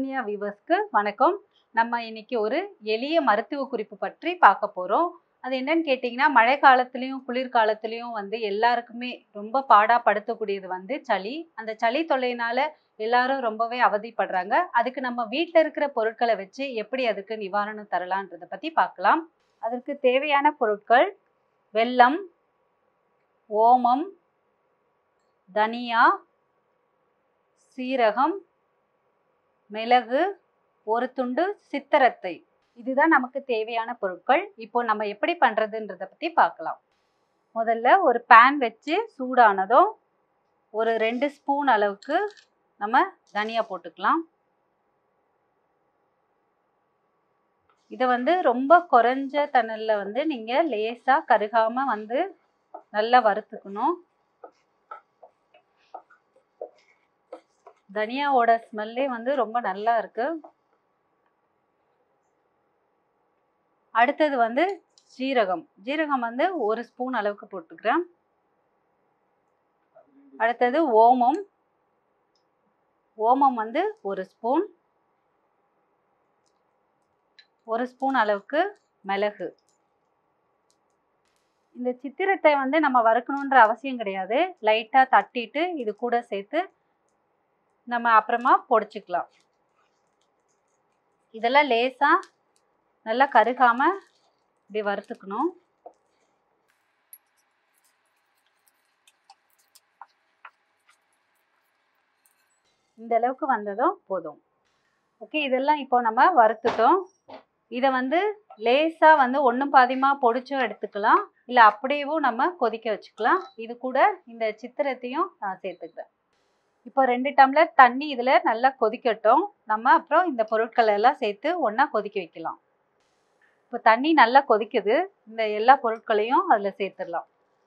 அருண்யா வியூவர்ஸ்க்கு வணக்கம் நம்ம இன்னைக்கு ஒரு எளிய மருத்துவ குறிப்பு பற்றி பார்க்க போகிறோம் அது என்னன்னு கேட்டிங்கன்னா மழை காலத்துலேயும் குளிர்காலத்துலேயும் வந்து எல்லாருக்குமே ரொம்ப பாடா படுத்தக்கூடியது வந்து சளி அந்த சளி தொல்லையினால எல்லாரும் ரொம்பவே அவதிப்படுறாங்க அதுக்கு நம்ம வீட்டில் இருக்கிற பொருட்களை வச்சு எப்படி அதுக்கு நிவாரணம் தரலான்றதை பற்றி பார்க்கலாம் அதற்கு தேவையான பொருட்கள் வெல்லம் ஓமம் தனியா சீரகம் மிளகு ஒரு துண்டு சித்தரத்தை இதுதான் நமக்கு தேவையான பொருட்கள் இப்போ நம்ம எப்படி பண்றதுன்றத பத்தி பார்க்கலாம் முதல்ல ஒரு பேன் வச்சு சூடானதும் ஒரு ரெண்டு ஸ்பூன் அளவுக்கு நம்ம தனியா போட்டுக்கலாம் இதை வந்து ரொம்ப குறைஞ்ச தணல்ல வந்து நீங்க லேசா கருகாம வந்து நல்லா வறுத்துக்கணும் தனியாவோட ஸ்மெல்லே வந்து ரொம்ப நல்லா இருக்கு அடுத்தது வந்து ஜீரகம் ஜீரகம் வந்து ஒரு ஸ்பூன் அளவுக்கு போட்டுக்கிறேன் அடுத்தது ஓமம் ஓமம் வந்து ஒரு ஸ்பூன் ஒரு ஸ்பூன் அளவுக்கு மிளகு இந்த சித்திரத்தை வந்து நம்ம வறுக்கணுன்ற அவசியம் கிடையாது லைட்டாக தட்டிட்டு இது கூட சேர்த்து நம்ம அப்புறமா பொடிச்சுக்கலாம் இதெல்லாம் லேசாக நல்லா கருகாம இப்படி வறுத்துக்கணும் இந்த அளவுக்கு வந்ததும் போதும் ஓகே இதெல்லாம் இப்போ நம்ம வறுத்துட்டோம் இதை வந்து லேசாக வந்து ஒன்றும் பாதியமாக பொடிச்சும் எடுத்துக்கலாம் இல்லை அப்படியேவும் நம்ம கொதிக்க வச்சுக்கலாம் இது கூட இந்த சித்திரத்தையும் நான் சேர்த்துக்கிறேன் இப்போ ரெண்டு டம்ளர் தண்ணி இதில் நல்லா கொதிக்கட்டும் நம்ம அப்புறம் இந்த பொருட்களை எல்லாம் சேர்த்து ஒன்றா கொதிக்க வைக்கலாம் இப்போ தண்ணி நல்லா கொதிக்குது இந்த எல்லா பொருட்களையும் அதில் சேர்த்துடலாம்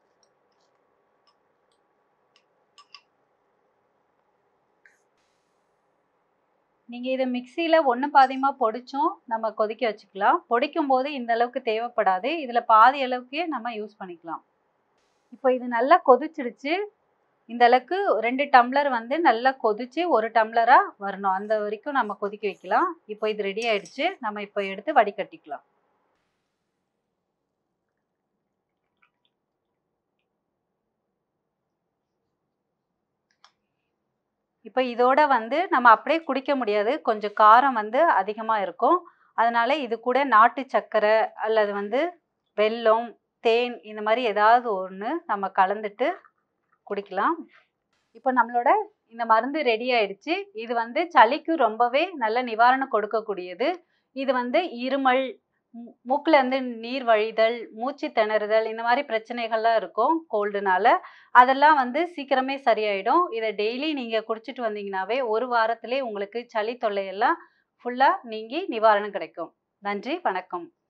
நீங்கள் இதை மிக்சியில் ஒன்று பாதியமாக பொடிச்சும் நம்ம கொதிக்க வச்சுக்கலாம் பொடிக்கும் போது இந்த அளவுக்கு தேவைப்படாது இதில் பாதி அளவுக்கே நம்ம யூஸ் பண்ணிக்கலாம் இப்போ இது நல்லா கொதிச்சிடுச்சு இந்த அளவுக்கு ரெண்டு டம்ளர் வந்து நல்லா கொதிச்சு ஒரு டம்ளராக வரணும் அந்த வரைக்கும் நம்ம கொதிக்க வைக்கலாம் இப்போ இது ரெடி ஆயிடுச்சு நம்ம இப்போ எடுத்து வடிகட்டிக்கலாம் இப்போ இதோட வந்து நம்ம அப்படியே குடிக்க முடியாது கொஞ்சம் காரம் வந்து அதிகமாக இருக்கும் அதனால இது கூட நாட்டு சர்க்கரை அல்லது வந்து வெல்லம் தேன் இந்த மாதிரி ஏதாவது ஒன்று நம்ம கலந்துட்டு குடிக்கலாம் இப்போ நம்மளோட இந்த மருந்து ரெடி ஆயிடுச்சு இது வந்து சளிக்கு ரொம்பவே நல்ல நிவாரணம் கொடுக்கக்கூடியது இது வந்து இருமல் மூக்கில் இருந்து நீர் வழிதல் மூச்சு திணறுதல் இந்த மாதிரி பிரச்சனைகள்லாம் இருக்கும் கோல்டுனால அதெல்லாம் வந்து சீக்கிரமே சரியாயிடும் இதை டெய்லி நீங்கள் குடிச்சிட்டு வந்தீங்கன்னாவே ஒரு வாரத்திலே உங்களுக்கு சளி தொல்லையெல்லாம் ஃபுல்லாக நீங்கி நிவாரணம் கிடைக்கும் நன்றி வணக்கம்